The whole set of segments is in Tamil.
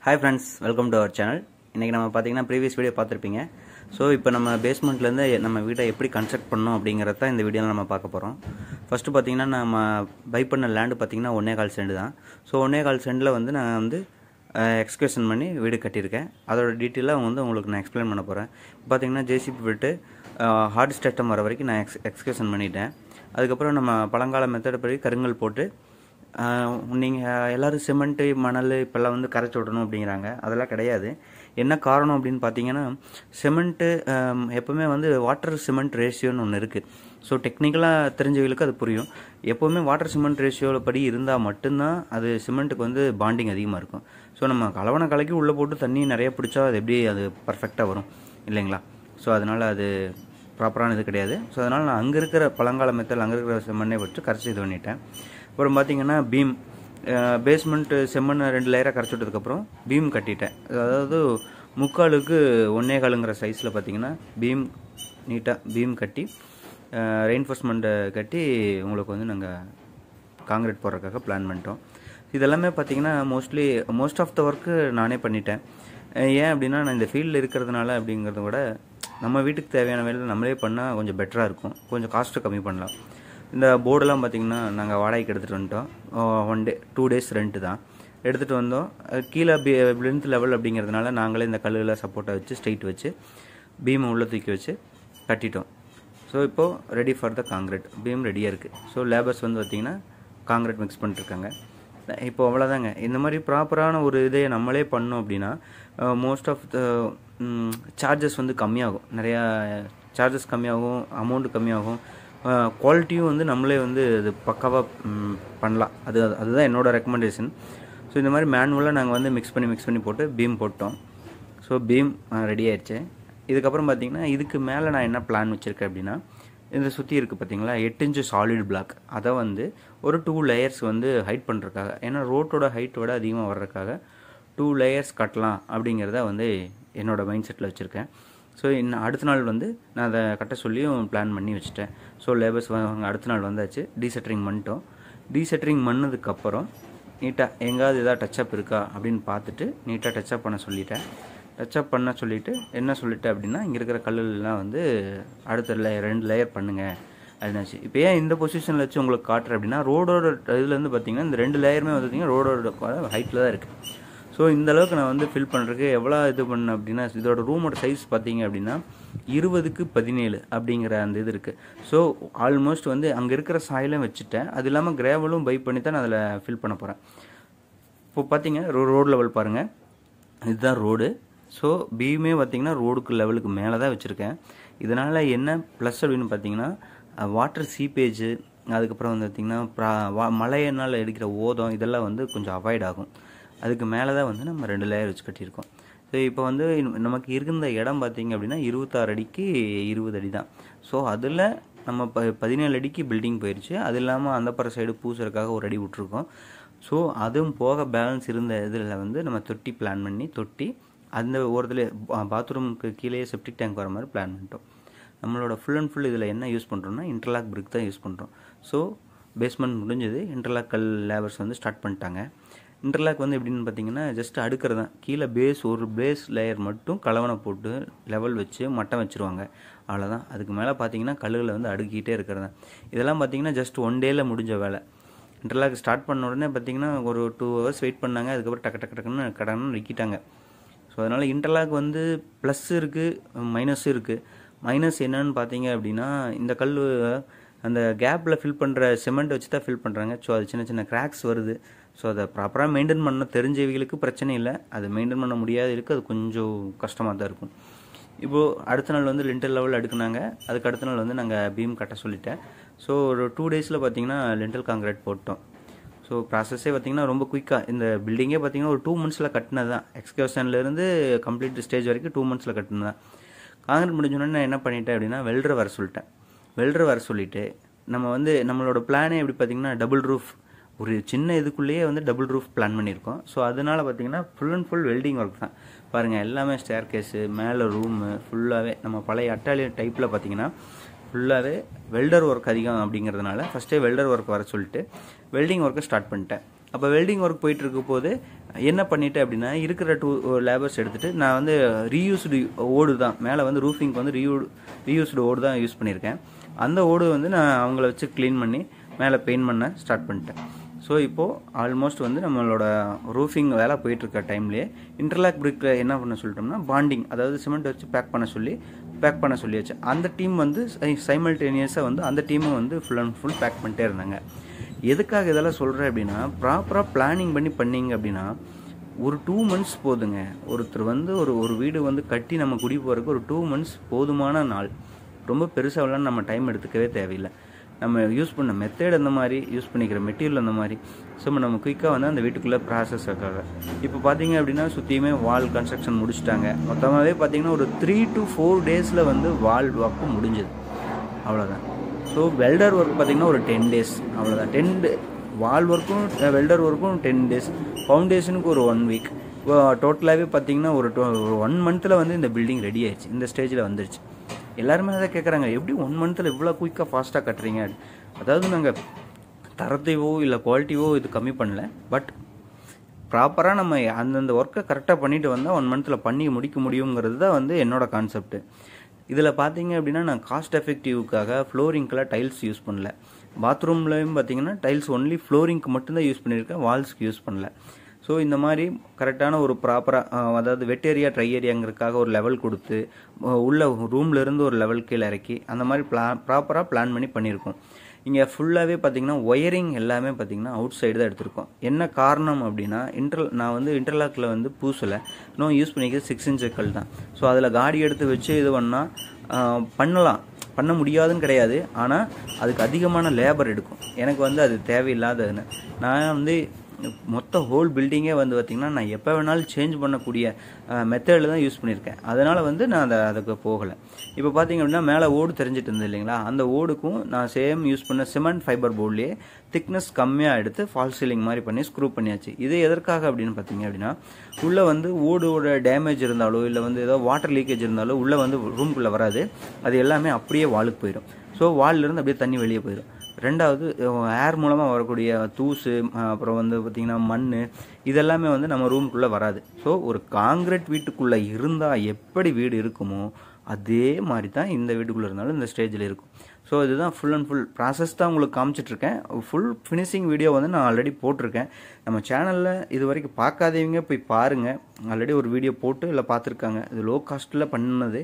hi friends welcome to our channel இன்றைக்கி நம்ம பார்த்தீங்கன்னா ப்ரீவியஸ் வீடியோ பார்த்துருப்பீங்க ஸோ இப்போ நம்ம பேஸ்மெண்ட்லேருந்து நம்ம வீட்டை எப்படி கன்ஸ்ட்ரக்ட் பண்ணோம் அப்படிங்கிறத தான் இந்த வீடியோவில் நம்ம பார்க்க போகிறோம் ஃபஸ்ட்டு பார்த்தீங்கன்னா நம்ம பை பண்ண லேண்டு பார்த்தீங்கன்னா ஒன்னே கால் சென்ட் தான் ஸோ ஒன்னே கால் சென்டில் வந்து நான் வந்து எக்ஸ்கர்ஷன் பண்ணி வீடு கட்டியிருக்கேன் அதோட டீட்டெயிலாக வந்து உங்களுக்கு நான் எக்ஸ்பிளைன் பண்ண போகிறேன் பார்த்தீங்கன்னா ஜேசிபி விட்டு ஹார்ட் ஸ்டேட்டம் வர வரைக்கும் நான் எக்ஸ் எக்ஸ்கர்ஷன் பண்ணிட்டேன் அதுக்கப்புறம் நம்ம பழங்கால மெத்தட் படி கருங்கல் போட்டு நீங்கள் எல்லோரும் சிமெண்ட்டு மணல் இப்போல்லாம் வந்து கரைச்சி விடணும் அப்படிங்கிறாங்க அதெல்லாம் கிடையாது என்ன காரணம் அப்படின்னு பார்த்தீங்கன்னா சிமெண்ட்டு எப்போவுமே வந்து வாட்டர் சிமெண்ட் ரேஷியோன்னு ஒன்று இருக்குது ஸோ டெக்னிக்கலாக தெரிஞ்சவங்களுக்கு அது புரியும் எப்போவுமே வாட்டர் சிமெண்ட் ரேஷியோவில் படி இருந்தால் மட்டும்தான் அது சிமெண்ட்டுக்கு வந்து பாண்டிங் அதிகமாக இருக்கும் ஸோ நம்ம கலவனை கலக்கி உள்ளே போட்டு தண்ணி நிறைய பிடிச்சா அது எப்படி அது பர்ஃபெக்டாக வரும் இல்லைங்களா ஸோ அதனால் அது ப்ராப்பரான இது கிடையாது ஸோ அதனால் நான் அங்கே இருக்கிற பழங்கால மெத்தல் அங்கே இருக்கிற செம்மண்ணை வச்சு கரைச்சி இது பண்ணிட்டேன் அப்புறம் பார்த்தீங்கன்னா பீம் பேஸ்மெண்ட்டு செம்மண் ரெண்டு லேயராக கரைச்சி விட்டதுக்கப்புறம் பீம் கட்டிட்டேன் அதாவது முக்காலுக்கு ஒன்னே காலுங்கிற சைஸில் பார்த்தீங்கன்னா பீம் நீட்டாக பீம் கட்டி ரெயின்ஃபோர்ஸ்மெண்ட்டை கட்டி உங்களுக்கு வந்து நாங்கள் காங்கிரீட் போடுறதுக்காக பிளான் பண்ணிட்டோம் இதெல்லாமே பார்த்தீங்கன்னா mostly most of the work நானே பண்ணிட்டேன் ஏன் அப்படின்னா நான் இந்த ஃபீல்டில் இருக்கிறதுனால அப்படிங்கிறத விட நம்ம வீட்டுக்கு தேவையான வேலை நம்மளே பண்ணால் கொஞ்சம் பெட்டராக இருக்கும் கொஞ்சம் காஸ்ட்டு கம்மி பண்ணலாம் இந்த போர்டெல்லாம் பார்த்திங்கன்னா நாங்கள் வாடகைக்கு எடுத்துகிட்டு வந்துட்டோம் one day two days rent தான் எடுத்துகிட்டு வந்தோம் கீழே பி லென்த் லெவல் அப்படிங்கிறதுனால நாங்களே இந்த கல்லில் சப்போர்ட்டை வச்சு ஸ்ட்ரைட் வச்சு பீமை உள்ளே தூக்கி வச்சு கட்டிட்டோம் ஸோ இப்போது ready for the concrete beam ரெடியாக இருக்குது ஸோ லேபர்ஸ் வந்து பார்த்திங்கன்னா காங்கிரீட் மிக்ஸ் பண்ணிட்டுருக்காங்க இப்போ அவ்வளோதாங்க இந்த மாதிரி ப்ராப்பரான ஒரு இதை நம்மளே பண்ணோம் அப்படின்னா மோஸ்ட் ஆஃப் த சார்ஜஸ் வந்து கம்மியாகும் நிறையா சார்ஜஸ் கம்மியாகும் அமௌண்ட்டு கம்மியாகும் குவாலிட்டியும் வந்து நம்மளே வந்து அது பக்காவாக பண்ணலாம் அது அதுதான் என்னோடய ரெக்கமெண்டேஷன் ஸோ இந்த மாதிரி மேனுவலாக நாங்கள் வந்து மிக்ஸ் பண்ணி மிக்ஸ் பண்ணி போட்டு பீம் போட்டோம் ஸோ பீம் ரெடி ஆயிடுச்சு இதுக்கப்புறம் பார்த்தீங்கன்னா இதுக்கு மேலே நான் என்ன பிளான் வச்சுருக்கேன் அப்படின்னா இந்த சுற்றி இருக்குது பார்த்தீங்களா எட்டு இன்ச்சு சாலிட் பிளாக் அதை வந்து ஒரு டூ லேயர்ஸ் வந்து ஹைட் பண்ணுறதுக்காக ஏன்னா ரோட்டோட ஹைட்டோட அதிகமாக வர்றதுக்காக டூ லேயர்ஸ் கட்டலாம் அப்படிங்கிறத வந்து என்னோடய மைண்ட் செட்டில் வச்சுருக்கேன் ஸோ இன்னும் அடுத்த நாள் வந்து நான் அதை கட்ட சொல்லியும் பிளான் பண்ணி வச்சுட்டேன் ஸோ லேபர்ஸ் அவங்க அடுத்த நாள் வந்தாச்சு டீசெட்ரிங் பண்ணிட்டோம் டீசெட்ரிங் பண்ணதுக்கப்புறம் நீட்டாக எங்காவது எதாவது டச்சப் இருக்கா அப்படின்னு பார்த்துட்டு நீட்டாக டச்சப் பண்ண சொல்லிட்டேன் டச்சப் பண்ண சொல்லிவிட்டு என்ன சொல்லிட்டேன் அப்படின்னா இங்கே இருக்கிற கல்லுலாம் வந்து அடுத்த லேயர் ரெண்டு லேயர் பண்ணுங்கள் அப்படின்னாச்சு இப்போ ஏன் இந்த பொசிஷனில் வச்சு உங்களுக்கு காட்டுறேன் அப்படின்னா ரோடோட இதுலேருந்து பார்த்தீங்கன்னா இந்த ரெண்டு லேயருமே வந்து பார்த்தீங்கன்னா ரோடோட ஹைட்டில் தான் இருக்குது ஸோ இந்த அளவுக்கு நான் வந்து ஃபில் பண்ணுறதுக்கு எவ்வளோ இது பண்ணேன் அப்படின்னா இதோட ரூமோட சைஸ் பார்த்தீங்க அப்படின்னா இருபதுக்கு பதினேழு அப்படிங்கிற அந்த இது இருக்குது ஸோ ஆல்மோஸ்ட் வந்து அங்கே இருக்கிற சாயிலும் வச்சுட்டேன் அது இல்லாமல் கிரேவலும் பை பண்ணி தான் நான் அதில் ஃபில் பண்ண போகிறேன் இப்போ பார்த்தீங்க ரோ ரோடு லெவல் பாருங்கள் இதுதான் ரோடு ஸோ பீமே பார்த்தீங்கன்னா ரோடுக்கு லெவலுக்கு மேலே தான் வச்சுருக்கேன் இதனால் என்ன ப்ளஸ் அப்படின்னு பார்த்தீங்கன்னா வாட்டர் சீப்பேஜு அதுக்கப்புறம் வந்து பார்த்திங்கன்னா மழையினால் எடுக்கிற ஓதம் இதெல்லாம் வந்து கொஞ்சம் அவாய்ட் ஆகும் அதுக்கு மேலே தான் வந்து நம்ம ரெண்டு லேயர் வச்சு கட்டியிருக்கோம் ஸோ இப்போ வந்து நமக்கு இருந்த இடம் பார்த்திங்க அப்படின்னா இருபத்தாறு அடிக்கு இருபது அடி தான் ஸோ அதில் நம்ம ப பதினேழு அடிக்கு பில்டிங் போயிடுச்சு அது இல்லாமல் அந்த பர சைடு பூசுறதுக்காக ஒரு அடி விட்ருக்கோம் ஸோ அதுவும் போக பேலன்ஸ் இருந்த இதில் வந்து நம்ம தொட்டி பிளான் பண்ணி தொட்டி அந்த ஓரத்தில் பாத்ரூமுக்கு கீழே செப்டிக் டேங்க் வர மாதிரி பிளான் பண்ணிட்டோம் நம்மளோட ஃபுல் அண்ட் ஃபுல் இதில் என்ன யூஸ் பண்ணுறோம்னா இன்டர்லாக் பிரிக் தான் யூஸ் பண்ணுறோம் ஸோ பேஸ்மெண்ட் முடிஞ்சது இன்டர்லாக் கல் லேபர்ஸ் வந்து ஸ்டார்ட் பண்ணிட்டாங்க இன்டர்லாக் வந்து எப்படின்னு பார்த்தீங்கன்னா ஜஸ்ட் அடுக்கிறது தான் கீழே பேஸ் ஒரு பேஸ் லேயர் மட்டும் கலவனை போட்டு லெவல் வச்சு மட்டம் வச்சுருவாங்க அவ்வளோதான் அதுக்கு மேலே பார்த்தீங்கன்னா கல்லுகளை வந்து அடுக்கிட்டே இருக்கிறது தான் இதெல்லாம் பார்த்தீங்கன்னா ஜஸ்ட் ஒன் டேயில் முடிஞ்ச வேலை இன்டர்லாக் ஸ்டார்ட் பண்ண உடனே பார்த்தீங்கன்னா ஒரு டூ ஹவர்ஸ் வெயிட் பண்ணாங்க அதுக்கப்புறம் டக்கு டக்கு டக்குன்னு கடன்னு நிற்கிட்டாங்க ஸோ அதனால் இன்டர்லாக் வந்து ப்ளஸ் இருக்குது மைனஸும் இருக்குது மைனஸ் என்னன்னு பார்த்தீங்க அப்படின்னா இந்த கல் அந்த கேப்பில் ஃபில் பண்ணுற சிமெண்ட் வச்சு தான் ஃபில் பண்ணுறாங்க ஸோ அது சின்ன சின்ன கிராக்ஸ் வருது ஸோ அதை ப்ராப்பராக மெயின்டைன் பண்ண தெரிஞ்சவங்களுக்கு பிரச்சனை இல்லை அது மெயின்டைன் பண்ண முடியாது இருக்குது அது கொஞ்சம் கஷ்டமாக தான் இருக்கும் இப்போது அடுத்த நாள் வந்து லிண்டர் லெவல் அடுக்குனாங்க அதுக்கு அடுத்த நாள் வந்து நாங்கள் பீம் கட்ட சொல்லிட்டேன் ஸோ ஒரு டூ டேஸில் பார்த்தீங்கன்னா லிண்டல் காங்கிரீட் போட்டோம் ஸோ ப்ராசஸே பார்த்திங்கன்னா ரொம்ப குயிக்காக இந்த பில்டிங்கே பார்த்திங்கன்னா ஒரு டூ மந்த்ஸில் கட்டினது தான் எக்ஸ்கர்ஷன்லேருந்து கம்ப்ளீட் ஸ்டேஜ் வரைக்கும் டூ மந்த்ஸில் கட்டினது தான் காங்கிரீட் முடிஞ்சோடனே நான் என்ன பண்ணிட்டேன் அப்படின்னா வெல்டரை வர சொல்லிட்டேன் வெல்டரை வர சொல்லிவிட்டு நம்ம வந்து நம்மளோட பிளானே எப்படி பார்த்திங்கன்னா டபுள் ரூஃப் ஒரு சின்ன இதுக்குள்ளேயே வந்து டபுள் ரூஃப் பிளான் பண்ணியிருக்கோம் ஸோ அதனால் பார்த்திங்கன்னா full and full welding work தான் பாருங்கள் எல்லாமே ஸ்டேர் கேஸு மேலே ரூமு ஃபுல்லாகவே நம்ம பழைய அட்டாலி டைப்பில் பார்த்திங்கன்னா ஃபுல்லாகவே வெல்டர் ஒர்க் அதிகம் அப்படிங்கிறதுனால ஃபஸ்ட்டே வெல்டர் ஒர்க் வர சொல்லிட்டு வெல்டிங் ஒர்க்கை ஸ்டார்ட் பண்ணிட்டேன் அப்போ வெல்டிங் ஒர்க் போயிட்டு இருக்க போது என்ன பண்ணிட்டேன் அப்படின்னா இருக்கிற டூ லேபர்ஸ் எடுத்துட்டு நான் வந்து ரீயூஸ்டு ஓடு தான் மேலே வந்து ரூஃபிங்க்கு வந்து ரீயூ ரீயூஸ்டு ஓடு தான் யூஸ் பண்ணியிருக்கேன் அந்த ஓடு வந்து நான் அவங்கள வச்சு க்ளீன் பண்ணி மேலே பெயிண்ட் பண்ண ஸ்டார்ட் பண்ணிட்டேன் ஸோ இப்போது ஆல்மோஸ்ட் வந்து நம்மளோட ரூஃபிங் வேலை போயிட்டுருக்க டைம்லேயே இன்டர்லாக் பிரிக்கில் என்ன பண்ண சொல்லிட்டோம்னா பாண்டிங் அதாவது சிமெண்ட் வச்சு பேக் பண்ண சொல்லி பேக் பண்ண சொல்லியாச்சு அந்த டீம் வந்து சைமல்டேனியஸாக வந்து அந்த டீமும் வந்து ஃபுல் அண்ட் ஃபுல் பேக் பண்ணிட்டே இருந்தாங்க எதுக்காக இதெல்லாம் சொல்கிறேன் அப்படின்னா ப்ராப்பராக பிளானிங் பண்ணி பண்ணீங்க அப்படின்னா ஒரு டூ மந்த்ஸ் போதுங்க ஒருத்தர் வந்து ஒரு ஒரு வீடு வந்து கட்டி நம்ம குடி போகிறதுக்கு ஒரு டூ மந்த்ஸ் போதுமான நாள் ரொம்ப பெருசாகலாம் நம்ம டைம் எடுத்துக்கவே தேவையில்லை நம்ம யூஸ் பண்ண மெத்தட் அந்த மாதிரி யூஸ் பண்ணிக்கிற மெட்டீரியல் அந்த மாதிரி ஸோ நம்ம குயிக்காக வந்து அந்த வீட்டுக்குள்ளே ப்ராசஸ் ஆகாது இப்போ பார்த்தீங்க அப்படின்னா சுற்றியுமே வால் கன்ஸ்ட்ரக்ஷன் முடிச்சிட்டாங்க மொத்தமாகவே பார்த்தீங்கன்னா ஒரு த்ரீ டு ஃபோர் டேஸில் வந்து வால் ஒர்க்கு முடிஞ்சது அவ்வளோதான் ஸோ வெல்டர் ஒர்க் பார்த்தீங்கன்னா ஒரு டென் டேஸ் அவ்வளோதான் டென் வால் ஒர்க்கும் வெல்டர் ஒர்க்கும் டென் டேஸ் ஃபவுண்டேஷனுக்கு ஒரு ஒன் வீக் இப்போ டோட்டலாகவே பார்த்தீங்கன்னா ஒரு ஒரு ஒன் மந்த்தில் வந்து இந்த பில்டிங் ரெடி ஆயிடுச்சு இந்த ஸ்டேஜில் வந்துருச்சு எல்லாருமே அதை கேட்குறாங்க எப்படி ஒன் மந்த்தில் இவ்வளோ குயிக்காக ஃபாஸ்ட்டாக கட்டுறீங்க அதாவது நாங்கள் தரத்தையோ இல்லை குவாலிட்டியோ இது கம்மி பண்ணல பட் ப்ராப்பராக நம்ம அந்தந்த ஒர்க்கை கரெக்டாக பண்ணிட்டு வந்தால் ஒன் மந்த்தில் பண்ணி முடிக்க முடியுங்கிறது தான் வந்து என்னோட கான்செப்ட் இதில் பார்த்தீங்க அப்படின்னா நான் காஸ்ட் எஃபெக்டிவ்க்காக ஃப்ளோரிங்க்கெலாம் டைல்ஸ் யூஸ் பண்ணல பாத்ரூம்லையும் பார்த்தீங்கன்னா டைல்ஸ் ஒன்லி ஃப்ளோரிங்க்கு மட்டும்தான் யூஸ் பண்ணியிருக்கேன் வால்ஸ்க்கு யூஸ் பண்ணல ஸோ இந்த மாதிரி கரெக்டான ஒரு ப்ராப்பராக அதாவது வெட் ஏரியா ட்ரை ஏரியாங்கிறதுக்காக ஒரு லெவல் கொடுத்து உள்ள ரூம்ல இருந்து ஒரு லெவல் கீழே இறக்கி அந்த மாதிரி பிளா ப்ராப்பராக பிளான் பண்ணி பண்ணியிருக்கோம் இங்கே ஃபுல்லாகவே பார்த்தீங்கன்னா ஒயரிங் எல்லாமே பார்த்தீங்கன்னா அவுட் சைடு தான் எடுத்திருக்கோம் என்ன காரணம் அப்படின்னா இன்டர் நான் வந்து இன்டர்லாக்கில் வந்து பூசலை இன்னும் யூஸ் பண்ணிக்கிறது சிக்ஸ் இன்ச் கல் தான் ஸோ அதில் காடி எடுத்து வச்சு இது பண்ணால் பண்ணலாம் பண்ண முடியாதுன்னு கிடையாது ஆனால் அதுக்கு அதிகமான லேபர் எடுக்கும் எனக்கு வந்து அது தேவையில்லாததுன்னு நான் வந்து மொத்த ஹோல் பில்டிங்கே வந்து பார்த்திங்கன்னா நான் எப்போ வேணாலும் சேஞ்ச் பண்ணக்கூடிய மெத்தடில் தான் யூஸ் பண்ணியிருக்கேன் அதனால் வந்து நான் அதை அதுக்கு போகலை இப்போ பார்த்தீங்க அப்படின்னா மேலே ஓடு தெரிஞ்சிட்டு இருந்தது இல்லைங்களா அந்த ஓடுக்கும் நான் சேம் யூஸ் பண்ண சிமெண்ட் ஃபைபர் போர்ட்லேயே திக்னஸ் கம்மியாக எடுத்து ஃபால் சீலிங் மாதிரி பண்ணி ஸ்க்ரூ பண்ணியாச்சு இது எதற்காக அப்படின்னு பார்த்தீங்க அப்படின்னா உள்ளே வந்து ஓடோட டேமேஜ் இருந்தாலோ இல்லை வந்து ஏதோ வாட்டர் லீக்கேஜ் இருந்தாலோ உள்ளே வந்து ரூம்குள்ளே வராது அது எல்லாமே அப்படியே வாலுக்கு போயிடும் ஸோ வால்லேருந்து அப்படியே தண்ணி வெளியே போயிடும் ரெண்டாவது ஏர் மூலமாக வரக்கூடிய தூசு அப்புறம் வந்து பார்த்திங்கன்னா மண் இதெல்லாமே வந்து நம்ம ரூம்குள்ளே வராது ஸோ ஒரு காங்கிரீட் வீட்டுக்குள்ளே இருந்தால் எப்படி வீடு இருக்குமோ அதே மாதிரி தான் இந்த வீட்டுக்குள்ளே இருந்தாலும் இந்த ஸ்டேஜில் இருக்கும் ஸோ இதுதான் ஃபுல் அண்ட் ஃபுல் ப்ராசஸ் தான் உங்களுக்கு காமிச்சிட்ருக்கேன் ஃபுல் ஃபினிஷிங் வீடியோ வந்து நான் ஆல்ரெடி போட்டிருக்கேன் நம்ம சேனலில் இது வரைக்கும் பார்க்காதவங்க போய் பாருங்கள் ஆல்ரெடி ஒரு வீடியோ போட்டு இல்லை பார்த்துருக்காங்க இது லோ காஸ்ட்டில் பண்ணது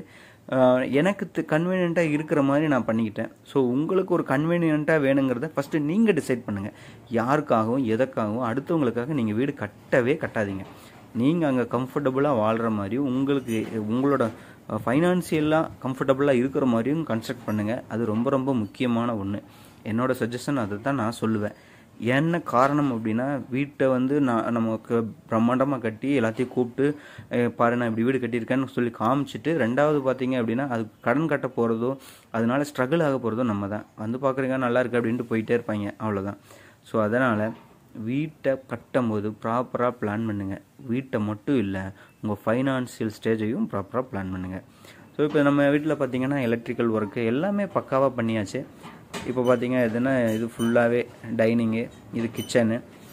எனக்கு கன்வீனியண்ட்டாக இருக்கிற மாதிரி நான் பண்ணிக்கிட்டேன் ஸோ உங்களுக்கு ஒரு கன்வீனியண்ட்டாக வேணுங்கிறத ஃபஸ்ட்டு நீங்கள் டிசைட் பண்ணுங்கள் யாருக்காகவும் எதற்காகவும் அடுத்தவங்களுக்காக நீங்கள் வீடு கட்டவே கட்டாதீங்க நீங்கள் அங்கே கம்ஃபர்டபுளாக வாழ்கிற மாதிரியும் உங்களுக்கு உங்களோட ஃபைனான்சியலாக கம்ஃபர்டபுளாக இருக்கிற மாதிரியும் கன்ஸ்ட்ரக்ட் பண்ணுங்கள் அது ரொம்ப ரொம்ப முக்கியமான ஒன்று என்னோட சஜஷன் அதை தான் நான் சொல்லுவேன் என்ன காரணம் அப்படின்னா வீட்டை வந்து நான் நமக்கு பிரம்மாண்டமாக கட்டி எல்லாத்தையும் கூப்பிட்டு பாரு நான் இப்படி வீடு கட்டியிருக்கேன்னு சொல்லி காமிச்சிட்டு ரெண்டாவது பார்த்தீங்க அப்படின்னா அது கடன் கட்ட போகிறதோ அதனால ஸ்ட்ரகிள் ஆக போகிறதோ நம்ம தான் வந்து பார்க்குறீங்க நல்லா இருக்குது அப்படின்ட்டு போயிட்டே இருப்பாங்க அவ்வளோதான் ஸோ அதனால் வீட்டை கட்டும்போது ப்ராப்பராக பிளான் பண்ணுங்கள் வீட்டை மட்டும் இல்லை உங்கள் ஃபைனான்சியல் ஸ்டேஜையும் ப்ராப்பராக பிளான் பண்ணுங்கள் ஸோ இப்போ நம்ம வீட்டில் பார்த்தீங்கன்னா எலக்ட்ரிக்கல் ஒர்க்கு எல்லாமே பக்காவாக பண்ணியாச்சு இப்போ பார்த்தீங்க எதுனா இது ஃபுல்லாகவே டைனிங்கு இது கிச்சனு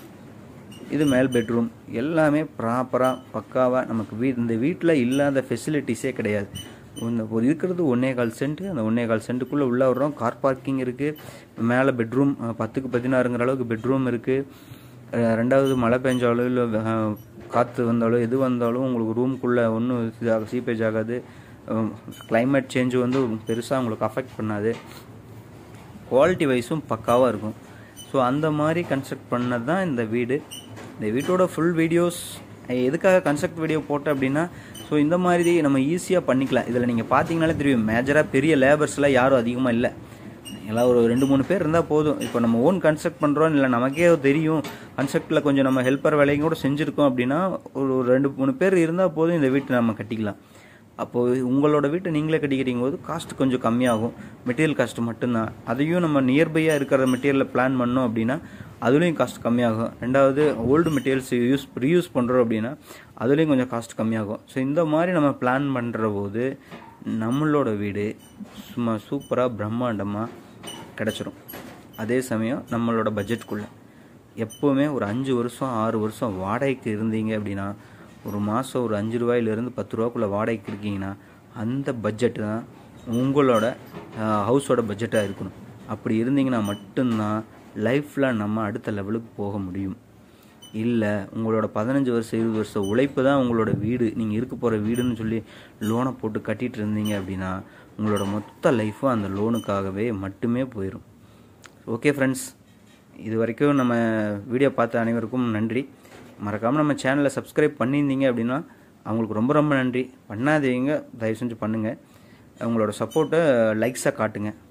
இது மேல் பெட்ரூம் எல்லாமே ப்ராப்பராக பக்காவாக நமக்கு வீ இந்த வீட்டில் இல்லாத ஃபெசிலிட்டிஸே கிடையாது இந்த ஒரு இருக்கிறது ஒன்றே கால் சென்ட்டு அந்த ஒன்றே கால் சென்ட்டுக்குள்ளே உள்ளே வர்றோம் கார் பார்க்கிங் இருக்குது மேலே பெட்ரூம் பத்துக்கு பதினாறுங்கிற அளவுக்கு பெட்ரூம் இருக்குது ரெண்டாவது மழை பெஞ்சாலோ இல்லை காற்று வந்தாலோ எது வந்தாலும் உங்களுக்கு ரூம்குள்ளே ஒன்றும் சீப்பேஜ் ஆகாது கிளைமேட் சேஞ்சு வந்து பெருசாக உங்களுக்கு அஃபெக்ட் பண்ணாது குவாலிட்டி வைஸும் பக்காவாக இருக்கும் ஸோ அந்த மாதிரி கன்ஸ்ட்ரக்ட் பண்ணது தான் இந்த வீடு இந்த வீட்டோட ஃபுல் வீடியோஸ் எதுக்காக கன்ஸ்ட்ரக்ட் வீடியோ போட்டேன் அப்படின்னா ஸோ இந்த மாதிரி நம்ம ஈஸியாக பண்ணிக்கலாம் இதில் நீங்கள் பார்த்தீங்கனாலே தெரியும் மேஜராக பெரிய லேபர்ஸ்லாம் யாரும் அதிகமாக இல்லை எல்லாம் ஒரு ரெண்டு மூணு பேர் இருந்தால் போதும் இப்போ நம்ம ஓன் கன்ஸ்ட்ரக்ட் பண்ணுறோம் இல்லை நமக்கே தெரியும் கன்ஸ்ட்ரக்டில் கொஞ்சம் நம்ம ஹெல்ப்பர் வேலையும் கூட செஞ்சுருக்கோம் அப்படின்னா ஒரு ரெண்டு மூணு பேர் இருந்தால் போதும் இந்த வீட்டை நம்ம கட்டிக்கலாம் அப்போது உங்களோட வீட்டை நீங்களே கட்டிக்கிறீங்க போது காஸ்ட் கொஞ்சம் கம்மியாகும் மெட்டீரியல் காஸ்ட் மட்டும்தான் அதையும் நம்ம நியர்பையாக இருக்கிற மெட்டீரியலில் பிளான் பண்ணோம் அப்படின்னா அதுலேயும் காஸ்ட் கம்மியாகும் ரெண்டாவது ஓல்டு மெட்டீரியல்ஸ் யூஸ் ரீயூஸ் பண்ணுறோம் அப்படின்னா அதுலேயும் கொஞ்சம் காஸ்ட் கம்மியாகும் ஸோ இந்த மாதிரி நம்ம பிளான் பண்ணுற போது நம்மளோட வீடு சும்மா சூப்பராக பிரம்மாண்டமாக கிடச்சிரும் அதே சமயம் நம்மளோட பட்ஜெட்குள்ளே எப்போவுமே ஒரு அஞ்சு வருஷம் ஆறு வருஷம் வாடகைக்கு இருந்தீங்க அப்படின்னா ஒரு மாதம் ஒரு அஞ்சு ரூபாயிலிருந்து பத்து ரூபாக்குள்ளே வாடகைக்கு இருக்கீங்கன்னா அந்த பட்ஜெட்டு தான் உங்களோட ஹவுஸோட பட்ஜெட்டாக இருக்கணும் அப்படி இருந்தீங்கன்னா மட்டும்தான் லைஃப்பில் நம்ம அடுத்த லெவலுக்கு போக முடியும் இல்லை உங்களோட பதினஞ்சு வருஷம் இருபது வருஷம் உழைப்பு தான் உங்களோட வீடு நீங்கள் இருக்க போகிற வீடுன்னு சொல்லி லோனை போட்டு கட்டிட்டு இருந்தீங்க அப்படின்னா உங்களோட மொத்த லைஃப்பும் அந்த லோனுக்காகவே மட்டுமே போயிடும் ஓகே ஃப்ரெண்ட்ஸ் இது வரைக்கும் நம்ம வீடியோ பார்த்த அனைவருக்கும் நன்றி மறக்காமல் நம்ம சேனலை சப்ஸ்கிரைப் பண்ணியிருந்தீங்க அப்படின்னா அவங்களுக்கு ரொம்ப ரொம்ப நன்றி பண்ணாதீங்க தயவு செஞ்சு பண்ணுங்கள் உங்களோட சப்போர்ட்டை லைக்ஸாக காட்டுங்க